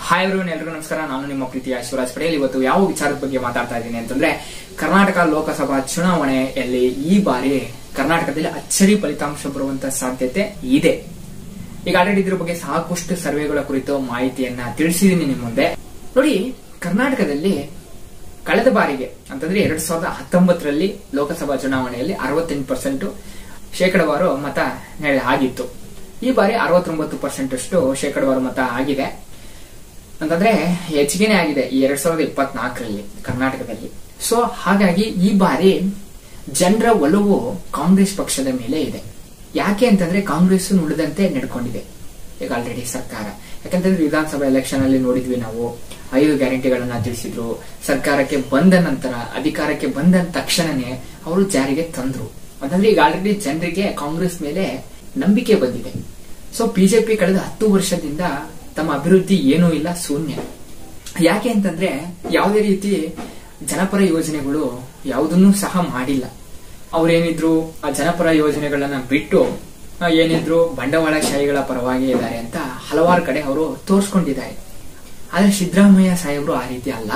hi everyone ಎಲ್ರಿಗೂ ನಮಸ್ಕಾರ ನಾನು ನಿಮ್ಮ ಪ್ರೀತಿಯ ಶಿವರಾಜ್ ಪಟೇಲ್ ಇವತ್ತು ಯಾವ ವಿಚಾರದ ಬಗ್ಗೆ ಮಾತಾಡ್ತಾ ಇದ್ದೀನಿ ಅಂತಂದ್ರೆ ಕರ್ನಾಟಕ ಲೋಕಸಭಾ ಚುನಾವಣೆಯಲ್ಲಿ ಈ ಬಾರಿ ಕರ್ನಾಟಕದಲ್ಲಿ ಅಚ್ಚರಿ ಫಲಿತಾಂಶ ಬರುವಂತ ಸಾಧ್ಯತೆ ಇದೆ ಈಗ ಆಲ್ರೆಡಿ ಇದ್ರ ಬಗ್ಗೆ ಸಾಕಷ್ಟು ಸರ್ವೆಗಳ ಕುರಿತು ಮಾಹಿತಿಯನ್ನ ತಿಳಿಸಿದೀನಿ ನಿಮ್ಮ ಮುಂದೆ ನೋಡಿ ಕರ್ನಾಟಕದಲ್ಲಿ ಕಳೆದ ಬಾರಿಗೆ ಅಂತಂದ್ರೆ ಎರಡ್ ಸಾವಿರದ ಹತ್ತೊಂಬತ್ತರಲ್ಲಿ ಲೋಕಸಭಾ ಚುನಾವಣೆಯಲ್ಲಿ ಅರವತ್ತೆಂಟು ಪರ್ಸೆಂಟ್ ಶೇಕಡವಾರು ಮತ ನೆಲೆ ಆಗಿತ್ತು ಈ ಬಾರಿ ಅರವತ್ತೊಂಬತ್ತು ಪರ್ಸೆಂಟ್ ಅಷ್ಟು ಶೇಕಡವಾರು ಮತ ಆಗಿದೆ ಅಂತಂದ್ರೆ ಹೆಚ್ಚಿಗೆನೆ ಆಗಿದೆ ಈ ಎರಡ್ ಸಾವಿರದ ಇಪ್ಪತ್ನಾಲ್ಕರಲ್ಲಿ ಕರ್ನಾಟಕದಲ್ಲಿ ಸೊ ಹಾಗಾಗಿ ಈ ಬಾರಿ ಜನರ ಒಲವು ಕಾಂಗ್ರೆಸ್ ಪಕ್ಷದ ಮೇಲೆ ಇದೆ ಯಾಕೆ ಅಂತಂದ್ರೆ ಕಾಂಗ್ರೆಸ್ ನುಡಿದಂತೆ ನಡ್ಕೊಂಡಿದೆ ಈಗ ಆಲ್ರೆಡಿ ಸರ್ಕಾರ ಯಾಕಂತಂದ್ರೆ ವಿಧಾನಸಭಾ ಎಲೆಕ್ಷನ್ ಅಲ್ಲಿ ನೋಡಿದ್ವಿ ನಾವು ಐದು ಗ್ಯಾರಂಟಿಗಳನ್ನ ತಿಳಿಸಿದ್ರು ಸರ್ಕಾರಕ್ಕೆ ಬಂದ ನಂತರ ಅಧಿಕಾರಕ್ಕೆ ಬಂದ ತಕ್ಷಣನೇ ಅವರು ಜಾರಿಗೆ ತಂದ್ರು ಅಂತಂದ್ರೆ ಈಗ ಆಲ್ರೆಡಿ ಜನರಿಗೆ ಕಾಂಗ್ರೆಸ್ ಮೇಲೆ ನಂಬಿಕೆ ಬಂದಿದೆ ಸೊ ಬಿಜೆಪಿ ಕಳೆದ ಹತ್ತು ವರ್ಷದಿಂದ ತಮ್ಮ ಅಭಿವೃದ್ಧಿ ಏನೂ ಇಲ್ಲ ಶೂನ್ಯ ಯಾಕೆ ಅಂತಂದ್ರೆ ಯಾವುದೇ ರೀತಿ ಜನಪರ ಯೋಜನೆಗಳು ಯಾವುದನ್ನೂ ಸಹ ಮಾಡಿಲ್ಲ ಅವ್ರೇನಿದ್ರು ಆ ಜನಪರ ಯೋಜನೆಗಳನ್ನ ಬಿಟ್ಟು ಆ, ಏನಿದ್ರು ಬಂಡವಾಳಶಾಹಿಗಳ ಪರವಾಗಿ ಇದ್ದಾರೆ ಅಂತ ಹಲವಾರು ಕಡೆ ಅವರು ತೋರಿಸ್ಕೊಂಡಿದ್ದಾರೆ ಆದ್ರೆ ಸಿದ್ದರಾಮಯ್ಯ ಸಾಹೇಬರು ಆ ರೀತಿ ಅಲ್ಲ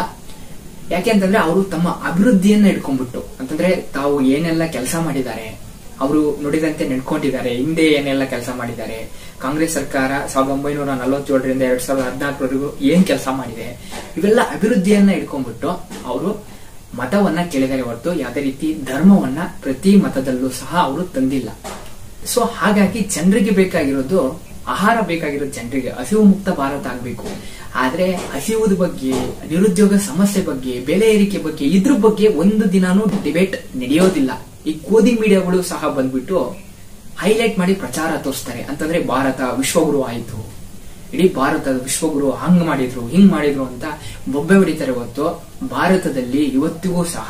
ಯಾಕೆ ಅಂತಂದ್ರೆ ಅವರು ತಮ್ಮ ಅಭಿವೃದ್ಧಿಯನ್ನ ಇಟ್ಕೊಂಡ್ಬಿಟ್ಟು ಅಂತಂದ್ರೆ ತಾವು ಏನೆಲ್ಲ ಕೆಲಸ ಮಾಡಿದ್ದಾರೆ ಅವರು ನುಡಿದಂತೆ ನಡ್ಕೊಂಡಿದ್ದಾರೆ ಹಿಂದೆ ಏನೆಲ್ಲ ಕೆಲಸ ಮಾಡಿದ್ದಾರೆ ಕಾಂಗ್ರೆಸ್ ಸರ್ಕಾರ ಸಾವಿರದ ಒಂಬೈನೂರ ನಲವತ್ತೇಳರಿಂದ ಎರಡ್ ಸಾವಿರದ ಹದಿನಾಲ್ಕರವರೆಗೂ ಏನ್ ಕೆಲಸ ಮಾಡಿದೆ ಇವೆಲ್ಲ ಅಭಿವೃದ್ಧಿಯನ್ನ ಇಟ್ಕೊಂಡ್ಬಿಟ್ಟು ಅವರು ಮತವನ್ನ ಕೇಳಿದರೆ ಹೊರತು ಯಾವುದೇ ರೀತಿ ಧರ್ಮವನ್ನ ಪ್ರತಿ ಮತದಲ್ಲೂ ಸಹ ಅವರು ತಂದಿಲ್ಲ ಸೊ ಹಾಗಾಗಿ ಜನರಿಗೆ ಬೇಕಾಗಿರೋದು ಆಹಾರ ಬೇಕಾಗಿರೋದು ಜನರಿಗೆ ಹಸಿವು ಮುಕ್ತ ಭಾರತ ಆಗಬೇಕು ಆದ್ರೆ ಹಸಿವುದ ಬಗ್ಗೆ ನಿರುದ್ಯೋಗ ಸಮಸ್ಯೆ ಬಗ್ಗೆ ಬೆಲೆ ಏರಿಕೆ ಬಗ್ಗೆ ಇದ್ರ ಬಗ್ಗೆ ಒಂದು ದಿನಾನೂ ಡಿಬೇಟ್ ನಡೆಯೋದಿಲ್ಲ ಈ ಗೋಧಿ ಮೀಡಿಯಾಗಳು ಸಹ ಬಂದ್ಬಿಟ್ಟು ಹೈಲೈಟ್ ಮಾಡಿ ಪ್ರಚಾರ ತೋರಿಸ್ತಾರೆ ಅಂತಂದ್ರೆ ಭಾರತ ವಿಶ್ವಗುರು ಆಯಿತು ಇಡೀ ಭಾರತದ ವಿಶ್ವಗುರು ಹಂಗ್ ಮಾಡಿದ್ರು ಹಿಂಗ್ ಮಾಡಿದ್ರು ಅಂತ ಬೊಬ್ಬೆ ಹೊಡಿತಾರೆ ಹೊತ್ತು ಭಾರತದಲ್ಲಿ ಇವತ್ತಿಗೂ ಸಹ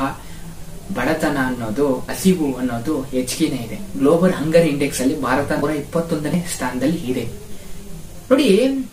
ಬಡತನ ಅನ್ನೋದು ಹಸಿವು ಅನ್ನೋದು ಹೆಚ್ಚಿಗೆನೇ ಇದೆ ಗ್ಲೋಬಲ್ ಹಂಗರ್ ಇಂಡೆಕ್ಸ್ ಅಲ್ಲಿ ಭಾರತ ನೂರ ಇಪ್ಪತ್ತೊಂದನೇ ಸ್ಥಾನದಲ್ಲಿ ಇದೆ ನೋಡಿ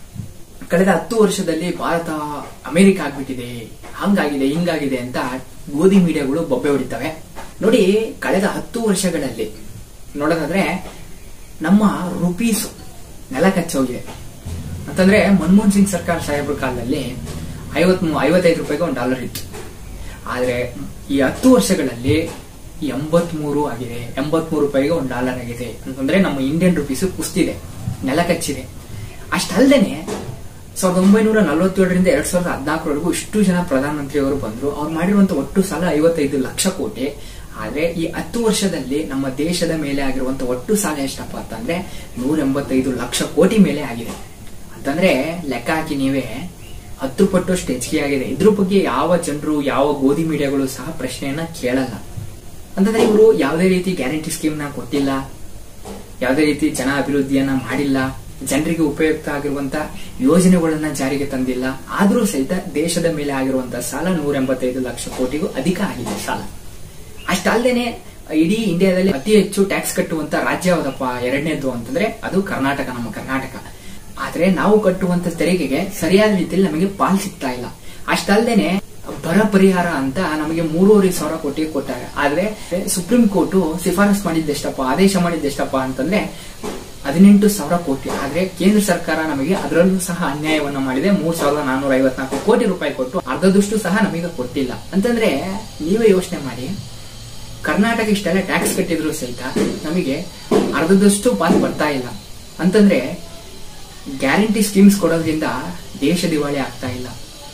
ಕಳೆದ ಹತ್ತು ವರ್ಷದಲ್ಲಿ ಭಾರತ ಅಮೆರಿಕ ಆಗ್ಬಿಟ್ಟಿದೆ ಹಂಗಾಗಿದೆ ಹಿಂಗಾಗಿದೆ ಅಂತ ಗೋಧಿ ಮೀಡಿಯಾಗಳು ಬೊಬ್ಬೆ ಹೊಡಿತವೆ ನೋಡಿ ಕಳೆದ ಹತ್ತು ವರ್ಷಗಳಲ್ಲಿ ನೋಡೋದಾದ್ರೆ ನಮ್ಮ ರುಪೀಸ್ ನೆಲ ಕಚ್ಚೋಗಿದೆ ಅಂತಂದ್ರೆ ಮನಮೋಹನ್ ಸಿಂಗ್ ಸರ್ಕಾರ ಸಾಹೇಬ್ರ ಕಾಲದಲ್ಲಿ ಐವತ್ ಐವತ್ತೈದು ರೂಪಾಯಿಗೆ ಒಂದು ಡಾಲರ್ ಇತ್ತು ಆದ್ರೆ ಈ ಹತ್ತು ವರ್ಷಗಳಲ್ಲಿ ಎಂಬತ್ಮೂರು ಆಗಿದೆ ಎಂಬತ್ಮೂರು ರೂಪಾಯಿಗೆ ಒಂದು ಡಾಲರ್ ಆಗಿದೆ ಅಂತಂದ್ರೆ ನಮ್ಮ ಇಂಡಿಯನ್ ರುಪೀಸ್ ಕುಸ್ತಿದೆ ನೆಲ ಕಚ್ಚಿದೆ ಅಷ್ಟಲ್ದೇನೆ ಸಾವಿರದ ಒಂಬೈನೂರ ನಲವತ್ತೇಳರಿಂದ ಎರಡ್ ಸಾವಿರದ ಹದಿನಾಲ್ಕರವರೆಗೂ ಇಷ್ಟು ಜನ ಪ್ರಧಾನಮಂತ್ರಿಯವರು ಬಂದ್ರು ಅವ್ರು ಮಾಡಿರುವಂತ ಒಟ್ಟು ಸಾಲ ಐವತ್ತೈದು ಲಕ್ಷ ಕೋಟಿ ಆದ್ರೆ ಈ ಹತ್ತು ವರ್ಷದಲ್ಲಿ ನಮ್ಮ ದೇಶದ ಮೇಲೆ ಆಗಿರುವಂತ ಒಟ್ಟು ಸಾಲ ಎಷ್ಟಪ್ಪ ಅಂತಂದ್ರೆ ನೂರ ಎಂಬತ್ತೈದು ಲಕ್ಷ ಕೋಟಿ ಮೇಲೆ ಆಗಿದೆ ಅಂತಂದ್ರೆ ಲೆಕ್ಕ ಹಾಕಿ ನೀವೇ ಹತ್ತು ಪಟ್ಟಷ್ಟು ಹೆಚ್ಚಿಗೆ ಆಗಿದೆ ಇದ್ರ ಬಗ್ಗೆ ಯಾವ ಜನರು ಯಾವ ಗೋಧಿ ಮೀಡಿಯಾಗಳು ಸಹ ಪ್ರಶ್ನೆಯನ್ನ ಕೇಳಲ್ಲ ಅಂತಂದ್ರೆ ಇವರು ಯಾವುದೇ ರೀತಿ ಗ್ಯಾರಂಟಿ ಸ್ಕೀಮ್ ನ ಕೊಟ್ಟಿಲ್ಲ ಯಾವುದೇ ರೀತಿ ಜನ ಅಭಿವೃದ್ಧಿಯನ್ನ ಮಾಡಿಲ್ಲ ಜನರಿಗೆ ಉಪಯುಕ್ತ ಆಗಿರುವಂತ ಯೋಜನೆಗಳನ್ನ ಜಾರಿಗೆ ತಂದಿಲ್ಲ ಆದ್ರೂ ಸಹಿತ ದೇಶದ ಮೇಲೆ ಆಗಿರುವಂತ ಸಾಲ ನೂರ ಎಂಬತ್ತೈದು ಲಕ್ಷ ಕೋಟಿಗೂ ಅಧಿಕ ಆಗಿದೆ ಸಾಲ ಅಷ್ಟಲ್ದೇನೆ ಇಡೀ ಇಂಡಿಯಾದಲ್ಲಿ ಅತಿ ಹೆಚ್ಚು ಟ್ಯಾಕ್ಸ್ ಕಟ್ಟುವಂತ ರಾಜ್ಯ ಯಾವ್ದಪ್ಪ ಎರಡನೇದು ಅಂತಂದ್ರೆ ಅದು ಕರ್ನಾಟಕ ನಮ್ಮ ಕರ್ನಾಟಕ ಆದ್ರೆ ನಾವು ಕಟ್ಟುವಂತ ತೆರಿಗೆಗೆ ಸರಿಯಾದ ರೀತಿಯಲ್ಲಿ ನಮಗೆ ಪಾಲ್ ಸಿಗ್ತಾ ಇಲ್ಲ ಅಷ್ಟಲ್ದೇನೆ ಬರ ಪರಿಹಾರ ಅಂತ ನಮಗೆ ಮೂರುವರೆ ಸಾವಿರ ಕೋಟಿ ಕೊಟ್ಟಾರೆ ಆದ್ರೆ ಸುಪ್ರೀಂ ಕೋರ್ಟ್ ಶಿಫಾರಸ್ ಮಾಡಿದ್ದೆಷ್ಟಪ್ಪ ಆದೇಶ ಮಾಡಿದ್ದೆಷ್ಟಪ್ಪ ಅಂತಂದ್ರೆ ಹದಿನೆಂಟು ಸಾವಿರ ಕೋಟಿ ಆದ್ರೆ ಕೇಂದ್ರ ಸರ್ಕಾರ ನಮಗೆ ಅದರಲ್ಲೂ ಸಹ ಅನ್ಯಾಯವನ್ನ ಮಾಡಿದೆ ಮೂರ್ ಸಾವಿರದ ನಾನೂರ ಐವತ್ನಾಲ್ಕು ಕೋಟಿ ರೂಪಾಯಿ ಕೊಟ್ಟು ಅರ್ಧದಷ್ಟು ಸಹ ನಮಗೆ ಕೊಟ್ಟಿಲ್ಲ ಅಂತಂದ್ರೆ ನೀವೇ ಯೋಚನೆ ಮಾಡಿ ಕರ್ನಾಟಕ ಇಷ್ಟೆಲ್ಲ ಟ್ಯಾಕ್ಸ್ ಕಟ್ಟಿದ್ರು ಸಹಿತ ನಮಗೆ ಅರ್ಧದಷ್ಟು ಪಾಲ್ ಬರ್ತಾ ಇಲ್ಲ ಅಂತಂದ್ರೆ ಗ್ಯಾರಂಟಿ ಸ್ಕೀಮ್ಸ್ ಕೊಡೋದ್ರಿಂದ ದೇಶ ದಿವಾಳಿ ಆಗ್ತಾ ಇಲ್ಲ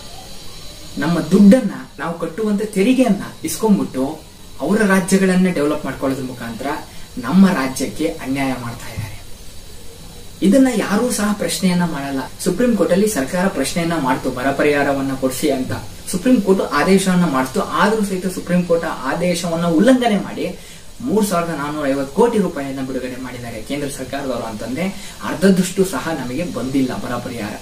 ನಮ್ಮ ದುಡ್ಡನ್ನ ನಾವು ಕಟ್ಟುವಂತ ತೆರಿಗೆಯನ್ನ ಇಸ್ಕೊಂಡ್ಬಿಟ್ಟು ಅವರ ರಾಜ್ಯಗಳನ್ನ ಡೆವಲಪ್ ಮಾಡ್ಕೊಳ್ಳೋದ್ರ ಮುಖಾಂತರ ನಮ್ಮ ರಾಜ್ಯಕ್ಕೆ ಅನ್ಯಾಯ ಮಾಡ್ತಾ ಇದ್ದಾರೆ ಇದನ್ನ ಯಾರೂ ಸಹ ಪ್ರಶ್ನೆಯನ್ನ ಮಾಡಲ್ಲ ಸುಪ್ರೀಂ ಕೋರ್ಟ್ ಅಲ್ಲಿ ಸರ್ಕಾರ ಪ್ರಶ್ನೆಯನ್ನ ಮಾಡ್ತು ಬರ ಪರಿಹಾರವನ್ನ ಕೊಡಿಸಿ ಅಂತ ಸುಪ್ರೀಂ ಕೋರ್ಟ್ ಆದೇಶವನ್ನ ಮಾಡ್ತು ಆದ್ರೂ ಸಹಿತ ಸುಪ್ರೀಂ ಕೋರ್ಟ್ ಆ ಆದೇಶವನ್ನ ಉಲ್ಲಂಘನೆ ಮಾಡಿ ಮೂರ್ ಸಾವಿರದ ನಾನೂರ ಐವತ್ತು ಕೋಟಿ ರೂಪಾಯಿಯನ್ನ ಬಿಡುಗಡೆ ಮಾಡಿದ್ದಾರೆ ಕೇಂದ್ರ ಸರ್ಕಾರದವರು ಅಂತಂದ್ರೆ ಅರ್ಧದಷ್ಟು ಸಹ ನಮಗೆ ಬಂದಿಲ್ಲ ಬರ ಪರಿಹಾರ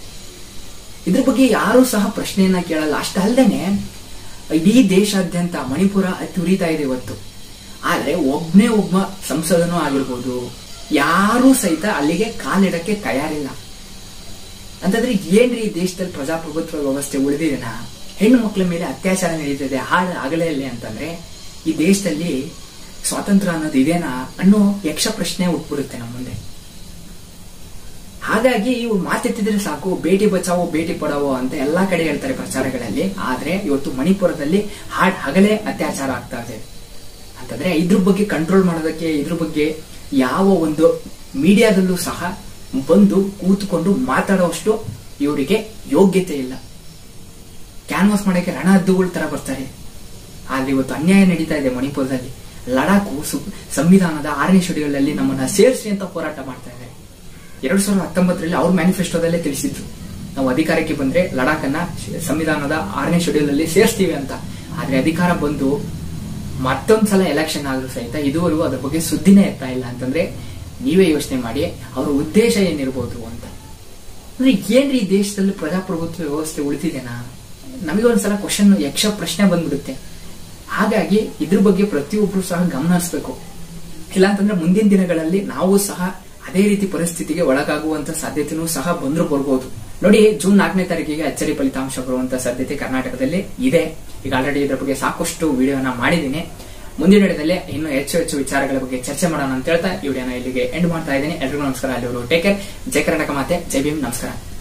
ಇದ್ರ ಬಗ್ಗೆ ಯಾರೂ ಸಹ ಪ್ರಶ್ನೆಯನ್ನ ಕೇಳಲ್ಲ ಅಷ್ಟಲ್ದೇನೆ ಇಡೀ ದೇಶಾದ್ಯಂತ ಮಣಿಪುರ ಅತಿ ಉರಿತಾ ಇದೆ ಇವತ್ತು ಆದ್ರೆ ಒಬ್ನೇ ಒಬ್ಬ ಸಂಸದನೂ ಆಗಿರ್ಬೋದು ಯಾರೂ ಸಹಿತ ಅಲ್ಲಿಗೆ ಕಾಲಿಡಕ್ಕೆ ತಯಾರಿಲ್ಲ ಅಂತಂದ್ರೆ ಏನ್ರಿ ಈ ದೇಶದಲ್ಲಿ ಪ್ರಜಾಪ್ರಭುತ್ವ ವ್ಯವಸ್ಥೆ ಉಳಿದಿದೆನಾ ಹೆಣ್ಣು ಮಕ್ಕಳ ಮೇಲೆ ಅತ್ಯಾಚಾರ ನಡೀತಿದೆ ಹಾಳು ಆಗಲೇ ಇಲ್ಲ ಅಂತಂದ್ರೆ ಈ ದೇಶದಲ್ಲಿ ಸ್ವಾತಂತ್ರ್ಯ ಅನ್ನೋದು ಇದೇನಾ ಅನ್ನೋ ಯಕ್ಷ ಪ್ರಶ್ನೆ ಉಟ್ಬಿಡುತ್ತೆ ನಮ್ಮ ಮುಂದೆ ಹಾಗಾಗಿ ಇವು ಮಾತೆತ್ತಿದ್ರೆ ಸಾಕು ಬೇಟಿ ಬಚಾವೋ ಬೇಟಿ ಪಡಾವೋ ಅಂತ ಎಲ್ಲಾ ಕಡೆ ಹೇಳ್ತಾರೆ ಪ್ರಚಾರಗಳಲ್ಲಿ ಆದ್ರೆ ಇವತ್ತು ಮಣಿಪುರದಲ್ಲಿ ಹಾಡ್ ಹಗಲೇ ಅತ್ಯಾಚಾರ ಆಗ್ತಾ ಇದೆ ಅಂತಂದ್ರೆ ಇದ್ರ ಬಗ್ಗೆ ಕಂಟ್ರೋಲ್ ಮಾಡೋದಕ್ಕೆ ಇದ್ರ ಬಗ್ಗೆ ಯಾವ ಒಂದು ಮೀಡಿಯಾದಲ್ಲೂ ಸಹ ಬಂದು ಕೂತ್ಕೊಂಡು ಮಾತಾಡುವಷ್ಟು ಇವರಿಗೆ ಯೋಗ್ಯತೆ ಇಲ್ಲ ಕ್ಯಾನ್ವಾಸ್ ಮಾಡಕ್ಕೆ ರಣ ಹದ್ದುಗಳ ತರ ಬರ್ತಾರೆ ಆದ್ರೆ ಇವತ್ತು ಅನ್ಯಾಯ ನಡೀತಾ ಇದೆ ಮಣಿಪುರದಲ್ಲಿ ಲಡಾಖು ಸು- ಸಂವಿಧಾನದ ಆರನೇ ಶೆಡ್ಯೂಲ್ ಅಲ್ಲಿ ನಮ್ಮನ್ನ ಸೇರಿಸಿ ಅಂತ ಹೋರಾಟ ಮಾಡ್ತಾ ಇದ್ದಾರೆ ಎರಡ್ ಸಾವಿರದ ಹತ್ತೊಂಬತ್ತರಲ್ಲಿ ಅವ್ರ ಮ್ಯಾನಿಫೆಸ್ಟೋದಲ್ಲೇ ತಿಳಿಸಿದ್ರು ನಾವು ಅಧಿಕಾರಕ್ಕೆ ಬಂದ್ರೆ ಲಡಾಖ್ ಅನ್ನ ಶ- ಸಂವಿಧಾನದ ಆರನೇ ಶೆಡ್ಯೂಲ್ ಅಲ್ಲಿ ಸೇರಿಸ್ತೀವಿ ಅಂತ ಆದ್ರೆ ಅಧಿಕಾರ ಬಂದು ಮತ್ತೊಂದ್ಸಲ ಎಲೆಕ್ಷನ್ ಆದ್ರೂ ಸಹಿತ ಇದುವರೆಗೂ ಅದ್ರ ಬಗ್ಗೆ ಸುದ್ದಿನೇ ಎತ್ತಾ ಇಲ್ಲ ಅಂತಂದ್ರೆ ನೀವೇ ಯೋಚನೆ ಮಾಡಿ ಅವರ ಉದ್ದೇಶ ಏನಿರ್ಬೋದು ಅಂತ ಅಂದ್ರೆ ಏನ್ರಿ ಈ ದೇಶದಲ್ಲಿ ಪ್ರಜಾಪ್ರಭುತ್ವ ವ್ಯವಸ್ಥೆ ಉಳಿತಿದೆನಾ ನಮಗೆ ಒಂದ್ಸಲ ಕ್ವಶನ್ ಯಕ್ಷ ಪ್ರಶ್ನೆ ಬಂದ್ಬಿಡುತ್ತೆ ಹಾಗಾಗಿ ಇದ್ರ ಬಗ್ಗೆ ಪ್ರತಿಯೊಬ್ರು ಸಹ ಗಮನ ಹರಿಸ್ಬೇಕು ಇಲ್ಲ ಅಂತಂದ್ರೆ ಮುಂದಿನ ದಿನಗಳಲ್ಲಿ ನಾವು ಸಹ ಅದೇ ರೀತಿ ಪರಿಸ್ಥಿತಿಗೆ ಒಳಗಾಗುವಂತ ಸಾಧ್ಯತೆನೂ ಸಹ ಬಂದ್ರು ಬರ್ಬೋದು ನೋಡಿ ಜೂನ್ ನಾಲ್ಕನೇ ತಾರೀಕಿಗೆ ಅಚ್ಚರಿ ಫಲಿತಾಂಶ ಬರುವಂತ ಸಾಧ್ಯತೆ ಕರ್ನಾಟಕದಲ್ಲಿ ಇದೆ ಈಗ ಆಲ್ರೆಡಿ ಇದ್ರ ಬಗ್ಗೆ ಸಾಕಷ್ಟು ವಿಡಿಯೋನ ಮಾಡಿದ್ದೀನಿ ಮುಂದಿನ ವಿಡಿಯೋದಲ್ಲಿ ಇನ್ನೂ ಹೆಚ್ಚು ಹೆಚ್ಚು ವಿಚಾರಗಳ ಬಗ್ಗೆ ಚರ್ಚೆ ಮಾಡೋಣ ಅಂತ ಹೇಳ್ತಾ ಈ ವಿಡಿಯೋನ ಇಲ್ಲಿಗೆ ಎಂಡ್ ಮಾಡ್ತಾ ಇದ್ದೀನಿ ಎಲ್ರಿಗೂ ನಮಸ್ಕಾರ ಅಲ್ಲಿವರು ಟೇಕ್ ಕೇರ್ ಜೈ ಕರ್ನಾಟಕ ಮಾತೆ ಜೈ ಭೀಮ್ ನಮಸ್ಕಾರ